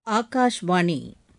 ஆகாஷ்வாணி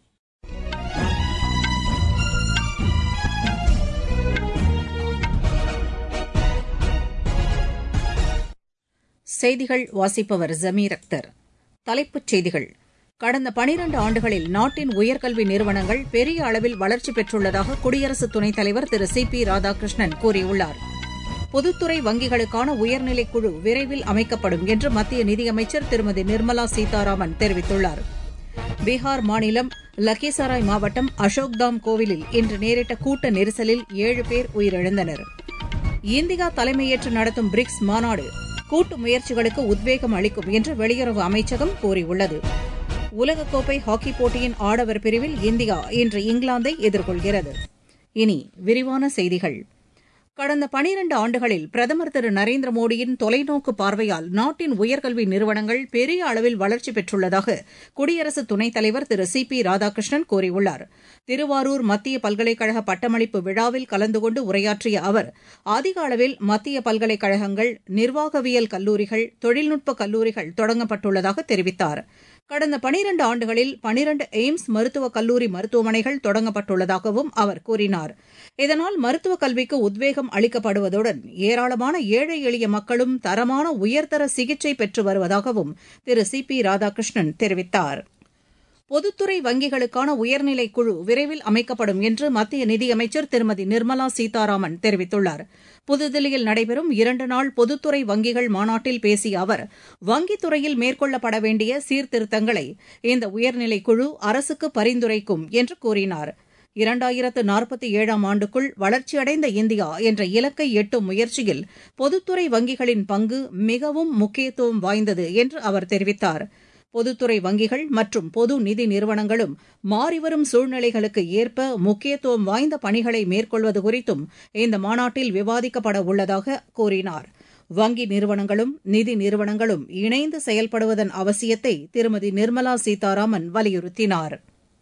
செய்திகள் வாசிப்பவர் ஜமீர் அக்தர் தலைப்புச் செய்திகள் கடந்த பனிரண்டு ஆண்டுகளில் நாட்டின் உயர்கல்வி நிறுவனங்கள் பெரிய அளவில் வளர்ச்சி பெற்றுள்ளதாக குடியரசு துணைத் தலைவர் திரு சி பி ராதாகிருஷ்ணன் கூறியுள்ளார் பொதுத்துறை வங்கிகளுக்கான உயர்நிலைக் குழு விரைவில் அமைக்கப்படும் என்று மத்திய நிதியமைச்சர் திருமதி நிர்மலா சீதாராமன் தெரிவித்துள்ளார் பீகார் மாநிலம் லக்கிசராய் மாவட்டம் அசோக்தாம் கோவிலில் இன்று நேரிட்ட கூட்ட நெரிசலில் ஏழு பேர் உயிரிழந்தனர் இந்தியா தலைமையேற்று நடத்தும் பிரிக்ஸ் மாநாடு கூட்டு முயற்சிகளுக்கு உத்வேகம் அளிக்கும் என்று வெளியுறவு அமைச்சகம் கூறியுள்ளது உலகக்கோப்பை ஹாக்கி போட்டியின் ஆடவர் பிரிவில் இந்தியா இன்று இங்கிலாந்தை எதிர்கொள்கிறது இனி விரிவான செய்திகள் கடந்த பனிரண்டு ஆண்டுகளில் பிரதமர் திரு நரேந்திர மோடியின் தொலைநோக்கு பார்வையால் நாட்டின் உயர்கல்வி நிறுவனங்கள் பெரிய அளவில் வளர்ச்சி பெற்றுள்ளதாக குடியரசு துணைத் தலைவர் திரு சி பி ராதாகிருஷ்ணன் கூறியுள்ளார் திருவாரூர் மத்திய பல்கலைக்கழக பட்டமளிப்பு விழாவில் கலந்து கொண்டு உரையாற்றிய அவர் அதிக அளவில் மத்திய பல்கலைக்கழகங்கள் நிர்வாகவியல் கல்லூரிகள் தொழில்நுட்ப கல்லூரிகள் தொடங்கப்பட்டுள்ளதாக தெரிவித்தார் கடந்த பனிரண்டு ஆண்டுகளில் பனிரண்டு எய்ம்ஸ் மருத்துவக் கல்லூரி மருத்துவமனைகள் தொடங்கப்பட்டுள்ளதாகவும் அவர் கூறினார் இதனால் மருத்துவக் கல்விக்கு உத்வேகம் அளிக்கப்படுவதுடன் ஏராளமான ஏழை எளிய மக்களும் தரமான உயர்தர சிகிச்சை பெற்று வருவதாகவும் திரு சி பி ராதாகிருஷ்ணன் தெரிவித்தார் பொதுத்துறை வங்கிகளுக்கான உயர்நிலைக் குழு விரைவில் அமைக்கப்படும் என்று மத்திய நிதியமைச்சர் திருமதி நிர்மலா சீதாராமன் தெரிவித்துள்ளார் புதுதில்லியில் நடைபெறும் இரண்டு நாள் பொதுத்துறை வங்கிகள் மாநாட்டில் பேசிய அவர் வங்கித் துறையில் மேற்கொள்ளப்பட வேண்டிய சீர்திருத்தங்களை இந்த உயர்நிலைக் குழு அரசுக்கு பரிந்துரைக்கும் என்று கூறினார் இரண்டாயிரத்து நாற்பத்தி ஏழாம் ஆண்டுக்குள் வளர்ச்சியடைந்த இந்தியா என்ற இலக்கை எட்டும் முயற்சியில் பொதுத்துறை வங்கிகளின் பங்கு மிகவும் முக்கியத்துவம் வாய்ந்தது என்று அவர் தெரிவித்தார் பொதுத்துறை வங்கிகள் மற்றும் பொது நிதி நிறுவனங்களும் மாறிவரும் சூழ்நிலைகளுக்கு ஏற்ப முக்கியத்துவம் வாய்ந்த பணிகளை மேற்கொள்வது குறித்தும் இந்த மாநாட்டில் விவாதிக்கப்பட உள்ளதாக கூறினார் வங்கி நிறுவனங்களும் நிதி நிறுவனங்களும் இணைந்து செயல்படுவதன் அவசியத்தை திருமதி நிர்மலா சீதாராமன் வலியுறுத்தினார்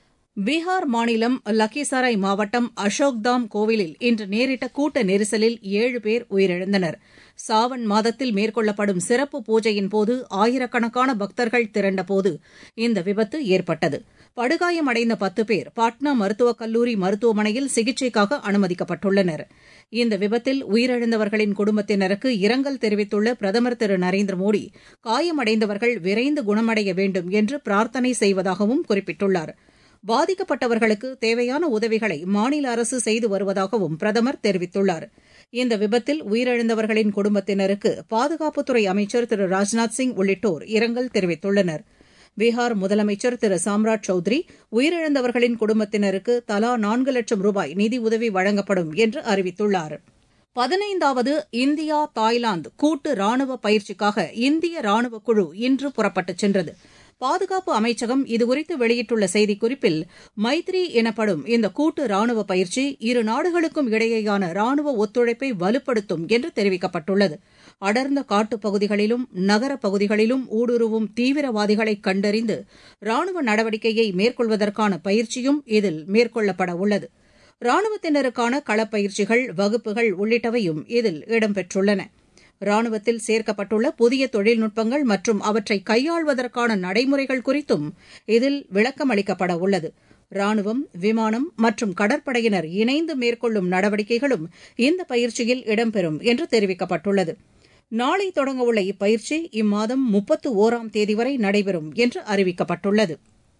பீகார் மாநிலம் லக்கிசராய் மாவட்டம் அசோக்தாம் கோவிலில் இன்று நேரிட்ட கூட்ட நெரிசலில் ஏழு பேர் உயிரிழந்தனர் சாவன் மாதத்தில் மேற்கொள்ளப்படும் சிறப்பு பூஜையின் போது ஆயிரக்கணக்கான பக்தர்கள் திரண்டபோது இந்த விபத்து ஏற்பட்டது படுகாயமடைந்த பத்து பேர் பாட்னா மருத்துவக் கல்லூரி மருத்துவமனையில் சிகிச்சைக்காக அனுமதிக்கப்பட்டுள்ளனர் இந்த விபத்தில் உயிரிழந்தவர்களின் குடும்பத்தினருக்கு இரங்கல் தெரிவித்துள்ள பிரதமர் திரு நரேந்திர மோடி காயமடைந்தவர்கள் விரைந்து குணமடைய வேண்டும் என்று பிரார்த்தனை செய்வதாகவும் குறிப்பிட்டுள்ளார் பாதிக்கப்பட்டவர்களுக்கு தேவையான உதவிகளை மாநில அரசு செய்து வருவதாகவும் பிரதமர் தெரிவித்துள்ளார் இந்த விபத்தில் உயிரிழந்தவர்களின் குடும்பத்தினருக்கு பாதுகாப்புத்துறை அமைச்சர் திரு ராஜ்நாத் சிங் உள்ளிட்டோர் இரங்கல் தெரிவித்துள்ளனர் பீகார் முதலமைச்சர் திரு சாம்ராஜ் சௌத்ரி உயிரிழந்தவர்களின் குடும்பத்தினருக்கு தலா நான்கு லட்சம் ரூபாய் நிதியுதவி வழங்கப்படும் என்று அறிவித்துள்ளார் பதினைந்தாவது இந்தியா தாய்லாந்து கூட்டு ராணுவ பயிற்சிக்காக இந்திய ராணுவக் குழு இன்று புறப்பட்டுச் சென்றது பாதுகாப்பு அமைச்சகம் இதுகுறித்து வெளியிட்டுள்ள செய்திக்குறிப்பில் மைத்ரி எனப்படும் இந்த கூட்டு ராணுவ பயிற்சி இரு நாடுகளுக்கும் இடையேயான ராணுவ ஒத்துழைப்பை வலுப்படுத்தும் என்று தெரிவிக்கப்பட்டுள்ளது அடர்ந்த காட்டுப் பகுதிகளிலும் நகரப் பகுதிகளிலும் ஊடுருவும் தீவிரவாதிகளை கண்டறிந்து ராணுவ நடவடிக்கையை மேற்கொள்வதற்கான பயிற்சியும் இதில் மேற்கொள்ளப்பட உள்ளது ராணுவத்தினருக்கான களப்பயிற்சிகள் வகுப்புகள் உள்ளிட்டவையும் இதில் இடம்பெற்றுள்ளன ராணுவத்தில் சேர்க்கப்பட்டுள்ள புதிய தொழில்நுட்பங்கள் மற்றும் அவற்றை கையாள்வதற்கான நடைமுறைகள் குறித்தும் இதில் விளக்கம் அளிக்கப்பட உள்ளது ராணுவம் விமானம் மற்றும் கடற்படையினர் இணைந்து மேற்கொள்ளும் நடவடிக்கைகளும் இந்த பயிற்சியில் இடம்பெறும் என்று தெரிவிக்கப்பட்டுள்ளது நாளை தொடங்கவுள்ள இப்பயிற்சி இம்மாதம் முப்பத்து ஓராம் தேதி வரை நடைபெறும் என்று அறிவிக்கப்பட்டுள்ளது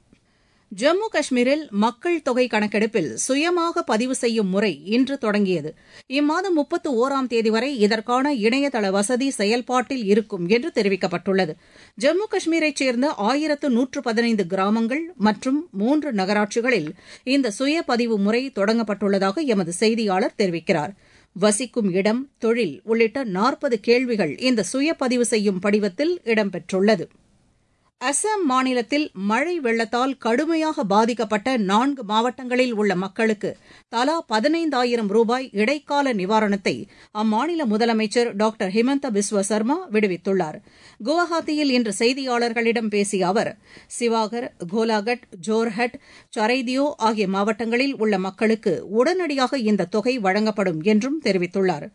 ஜம்மு காஷ்மீரில் மக்கள் தொகை கணக்கெடுப்பில் சுயமாக பதிவு செய்யும் முறை இன்று தொடங்கியது இம்மாதம் முப்பத்து ஓராம் தேதி வரை இதற்கான இணையதள வசதி செயல்பாட்டில் இருக்கும் என்று தெரிவிக்கப்பட்டுள்ளது ஜம்மு காஷ்மீரைச் சேர்ந்த ஆயிரத்து நூற்று பதினைந்து கிராமங்கள் மற்றும் மூன்று நகராட்சிகளில் இந்த சுய பதிவு முறை தொடங்கப்பட்டுள்ளதாக எமது செய்தியாளர் தெரிவிக்கிறார் வசிக்கும் இடம் தொழில் உள்ளிட்ட நாற்பது கேள்விகள் இந்த சுய பதிவு செய்யும் படிவத்தில் இடம்பெற்றுள்ளது அசாம் மாநிலத்தில் மழை வெள்ளத்தால் கடுமையாக பாதிக்கப்பட்ட நான்கு மாவட்டங்களில் உள்ள மக்களுக்கு தலா பதினைந்தாயிரம் ரூபாய் இடைக்கால நிவாரணத்தை அம்மாநில முதலமைச்சர் டாக்டர் ஹிமந்த பிஸ்வ சர்மா விடுவித்துள்ளார் குவஹாத்தியில் இன்று செய்தியாளர்களிடம் பேசிய அவர் சிவாகர் கோலாகட் ஜோர்ஹட் சரைதியோ ஆகிய மாவட்டங்களில் உள்ள மக்களுக்கு உடனடியாக இந்த தொகை வழங்கப்படும் என்றும் தெரிவித்துள்ளார்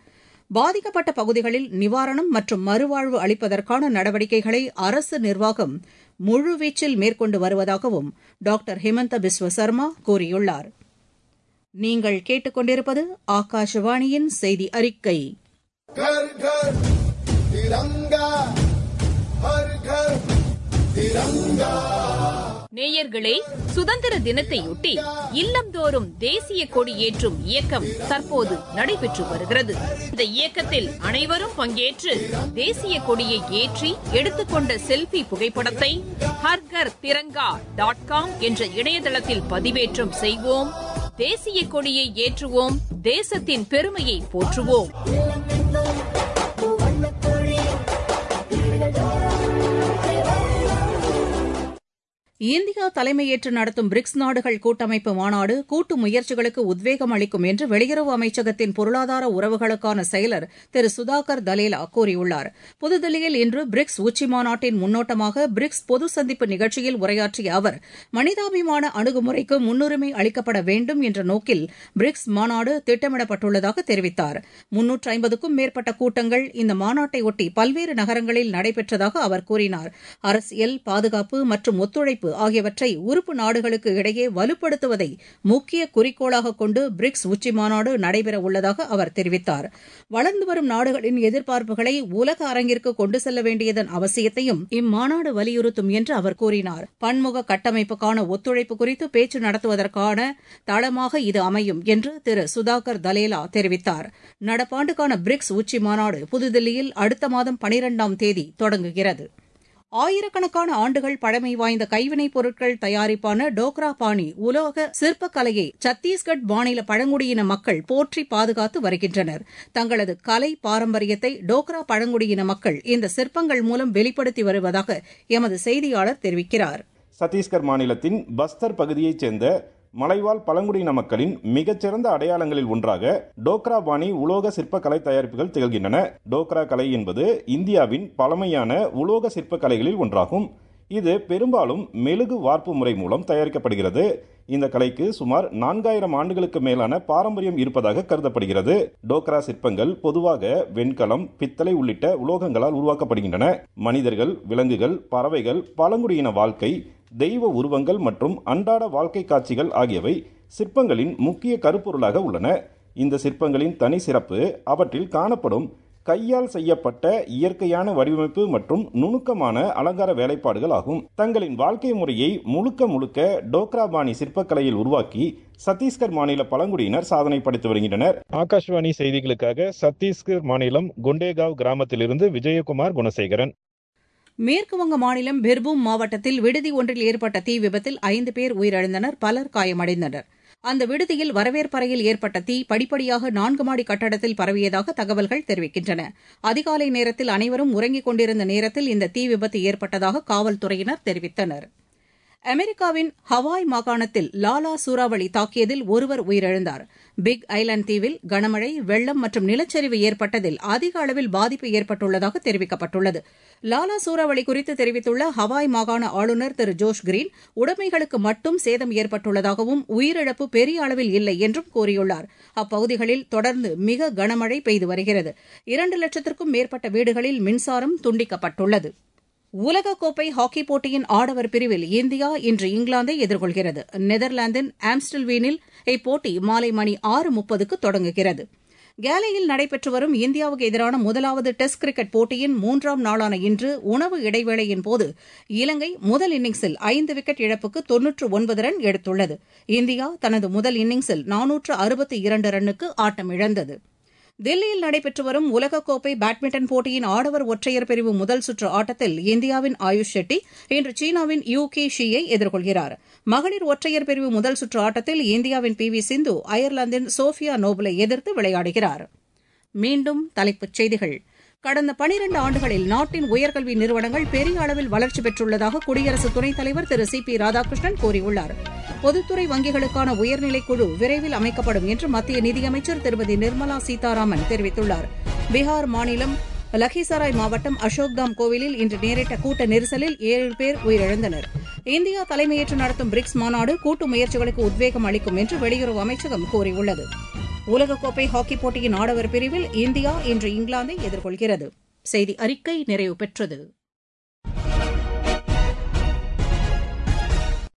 பாதிக்கப்பட்ட பகுதிகளில் நிவாரணம் மற்றும் மறுவாழ்வு அளிப்பதற்கான நடவடிக்கைகளை அரசு நிர்வாகம் முழுவீச்சில் மேற்கொண்டு வருவதாகவும் டாக்டர் ஹிமந்த பிஸ்வ சர்மா கூறியுள்ளார் நீங்கள் கேட்டுக்கொண்டிருப்பது ஆகாஷவாணியின் செய்தி அறிக்கை घर घर तिरंगा हर घर तिरंगा நேயர்களே சுதந்திர தினத்தையொட்டி இல்லந்தோறும் தேசிய கொடி ஏற்றும் இயக்கம் தற்போது நடைபெற்று வருகிறது இந்த இயக்கத்தில் அனைவரும் பங்கேற்று தேசிய கொடியை ஏற்றி எடுத்துக்கொண்ட செல்பி புகைப்படத்தை ஹர்கர் திரங்கா டாட் காம் என்ற இணையதளத்தில் பதிவேற்றம் செய்வோம் தேசிய கொடியை ஏற்றுவோம் தேசத்தின் பெருமையை போற்றுவோம் இந்தியா தலைமையேற்று நடத்தும் பிரிக்ஸ் நாடுகள் கூட்டமைப்பு மாநாடு கூட்டு முயற்சிகளுக்கு உத்வேகம் அளிக்கும் என்று வெளியுறவு அமைச்சகத்தின் பொருளாதார உறவுகளுக்கான செயலர் திரு சுதாகர் தலேலா கூறியுள்ளார் புதுதில்லியில் இன்று பிரிக்ஸ் உச்சி மாநாட்டின் முன்னோட்டமாக பிரிக்ஸ் பொது சந்திப்பு நிகழ்ச்சியில் உரையாற்றிய அவர் மனிதாபிமான அணுகுமுறைக்கு முன்னுரிமை அளிக்கப்பட வேண்டும் என்ற நோக்கில் பிரிக்ஸ் மாநாடு திட்டமிடப்பட்டுள்ளதாக தெரிவித்தார் முன்னூற்று ஐம்பதுக்கும் மேற்பட்ட கூட்டங்கள் இந்த மாநாட்டையொட்டி பல்வேறு நகரங்களில் நடைபெற்றதாக அவர் கூறினார் அரசியல் பாதுகாப்பு மற்றும் ஒத்துழைப்பு ஆகியவற்றை உறுப்பு நாடுகளுக்கு இடையே வலுப்படுத்துவதை முக்கிய குறிக்கோளாக கொண்டு பிரிக்ஸ் உச்சி மாநாடு நடைபெற உள்ளதாக அவர் தெரிவித்தார் வளர்ந்து வரும் நாடுகளின் எதிர்பார்ப்புகளை உலக அரங்கிற்கு கொண்டு செல்ல வேண்டியதன் அவசியத்தையும் இம்மாநாடு வலியுறுத்தும் என்று அவர் கூறினார் பன்முக கட்டமைப்புக்கான ஒத்துழைப்பு குறித்து பேச்சு நடத்துவதற்கான தளமாக இது அமையும் என்று திரு சுதாகர் தலேலா தெரிவித்தார் நடப்பாண்டுக்கான பிரிக்ஸ் உச்சி மாநாடு புதுதில்லியில் அடுத்த மாதம் பனிரெண்டாம் தேதி தொடங்குகிறது ஆயிரக்கணக்கான ஆண்டுகள் பழமை வாய்ந்த கைவினைப் பொருட்கள் தயாரிப்பான டோக்ரா பாணி உலோக சிற்பக்கலையை சத்தீஸ்கட் மாநில பழங்குடியின மக்கள் போற்றி பாதுகாத்து வருகின்றனர் தங்களது கலை பாரம்பரியத்தை டோக்ரா பழங்குடியின மக்கள் இந்த சிற்பங்கள் மூலம் வெளிப்படுத்தி வருவதாக எமது செய்தியாளர் தெரிவிக்கிறார் சத்தீஸ்கர் மாநிலத்தின் பஸ்தர் பகுதியைச் சேர்ந்த மலைவாழ் பழங்குடியின மக்களின் மிகச்சிறந்த அடையாளங்களில் ஒன்றாக டோக்ரா பாணி உலோக சிற்பக்கலை தயாரிப்புகள் திகழ்கின்றன டோக்ரா கலை என்பது இந்தியாவின் பழமையான உலோக சிற்பக்கலைகளில் ஒன்றாகும் இது பெரும்பாலும் மெழுகு வார்ப்பு முறை மூலம் தயாரிக்கப்படுகிறது இந்த கலைக்கு சுமார் நான்காயிரம் ஆண்டுகளுக்கு மேலான பாரம்பரியம் இருப்பதாக கருதப்படுகிறது டோக்ரா சிற்பங்கள் பொதுவாக வெண்கலம் பித்தளை உள்ளிட்ட உலோகங்களால் உருவாக்கப்படுகின்றன மனிதர்கள் விலங்குகள் பறவைகள் பழங்குடியின வாழ்க்கை தெய்வ உருவங்கள் மற்றும் அன்றாட வாழ்க்கை காட்சிகள் ஆகியவை சிற்பங்களின் முக்கிய கருப்பொருளாக உள்ளன இந்த சிற்பங்களின் தனி சிறப்பு அவற்றில் காணப்படும் கையால் செய்யப்பட்ட இயற்கையான வடிவமைப்பு மற்றும் நுணுக்கமான அலங்கார வேலைப்பாடுகள் ஆகும் தங்களின் வாழ்க்கை முறையை முழுக்க முழுக்க டோக்ராபாணி சிற்பக்கலையில் உருவாக்கி சத்தீஸ்கர் மாநில பழங்குடியினர் சாதனை படைத்து வருகின்றனர் ஆகாஷ்வாணி செய்திகளுக்காக சத்தீஸ்கர் மாநிலம் குண்டேகாவ் கிராமத்திலிருந்து விஜயகுமார் குணசேகரன் மேற்குவங்க மாநிலம் பிர்பூம் மாவட்டத்தில் விடுதி ஒன்றில் ஏற்பட்ட தீ விபத்தில் ஐந்து பேர் உயிரிழந்தனர் பலர் காயமடைந்தனர் அந்த விடுதியில் வரவேற்பறையில் ஏற்பட்ட தீ படிப்படியாக நான்கு மாடி கட்டடத்தில் பரவியதாக தகவல்கள் தெரிவிக்கின்றன அதிகாலை நேரத்தில் அனைவரும் உறங்கிக் கொண்டிருந்த நேரத்தில் இந்த தீ விபத்து ஏற்பட்டதாக காவல்துறையினர் தெரிவித்தனர் அமெரிக்காவின் ஹவாய் மாகாணத்தில் லாலா சூறாவளி தாக்கியதில் ஒருவர் உயிரிழந்தார் பிக் ஐலாந்து தீவில் கனமழை வெள்ளம் மற்றும் நிலச்சரிவு ஏற்பட்டதில் அதிக அளவில் பாதிப்பு ஏற்பட்டுள்ளதாக தெரிவிக்கப்பட்டுள்ளது லாலா சூறாவளி குறித்து தெரிவித்துள்ள ஹவாய் மாகாண ஆளுநர் திரு ஜோஷ் கிரீன் உடைமைகளுக்கு மட்டும் சேதம் ஏற்பட்டுள்ளதாகவும் உயிரிழப்பு பெரிய அளவில் இல்லை என்றும் கூறியுள்ளார் அப்பகுதிகளில் தொடர்ந்து மிக கனமழை பெய்து வருகிறது இரண்டு லட்சத்திற்கும் மேற்பட்ட வீடுகளில் மின்சாரம் துண்டிக்கப்பட்டுள்ளது உலகக்கோப்பை ஹாக்கி போட்டியின் ஆடவர் பிரிவில் இந்தியா இன்று இங்கிலாந்தை எதிர்கொள்கிறது நெதர்லாந்தின் ஆம்ஸ்டல்வீனில் இப்போட்டி மாலை மணி ஆறு முப்பதுக்கு தொடங்குகிறது கேலையில் நடைபெற்று வரும் இந்தியாவுக்கு எதிரான முதலாவது டெஸ்ட் கிரிக்கெட் போட்டியின் மூன்றாம் நாளான இன்று உணவு இடைவேளையின் போது இலங்கை முதல் இன்னிங்ஸில் ஐந்து விக்கெட் இழப்புக்கு தொன்னூற்று ஒன்பது ரன் எடுத்துள்ளது இந்தியா தனது முதல் இன்னிங்ஸில் நானூற்று அறுபத்தி இரண்டு ரன்னுக்கு ஆட்டமிழந்தது தில்லியில் நடைபெற்று வரும் உலகக்கோப்பை பேட்மிண்டன் போட்டியின் ஆடவர் ஒற்றையர் பிரிவு முதல் சுற்று ஆட்டத்தில் இந்தியாவின் ஆயுஷ் ஷெட்டி இன்று சீனாவின் யூ கே ஷியை எதிர்கொள்கிறார் மகளிர் ஒற்றையர் பிரிவு முதல் சுற்று ஆட்டத்தில் இந்தியாவின் பி வி சிந்து அயர்லாந்தின் சோஃபியா நோபலை எதிர்த்து விளையாடுகிறார் மீண்டும் தலைப்புச் செய்திகள் கடந்த பனிரண்டு ஆண்டுகளில் நாட்டின் உயர்கல்வி நிறுவனங்கள் பெரிய அளவில் வளர்ச்சி பெற்றுள்ளதாக குடியரசு துணைத் தலைவர் திரு சி பி ராதாகிருஷ்ணன் கூறியுள்ளார் பொதுத்துறை வங்கிகளுக்கான உயர்நிலைக் குழு விரைவில் அமைக்கப்படும் என்று மத்திய நிதியமைச்சர் திருமதி நிர்மலா சீதாராமன் தெரிவித்துள்ளார் பீகார் மாநிலம் லக்கிசராய் மாவட்டம் அசோக்தாம் கோவிலில் இன்று நேரிட்ட கூட்ட நெரிசலில் ஏழு பேர் உயிரிழந்தனர் இந்தியா தலைமையேற்று நடத்தும் பிரிக்ஸ் மாநாடு கூட்டு முயற்சிகளுக்கு உத்வேகம் அளிக்கும் என்று வெளியுறவு அமைச்சகம் கூறியுள்ளது உலகக்கோப்பை ஹாக்கி போட்டியின் ஆடவர் பிரிவில் இந்தியா இன்று இங்கிலாந்தை எதிர்கொள்கிறது செய்தி அறிக்கை நிறைவு பெற்றது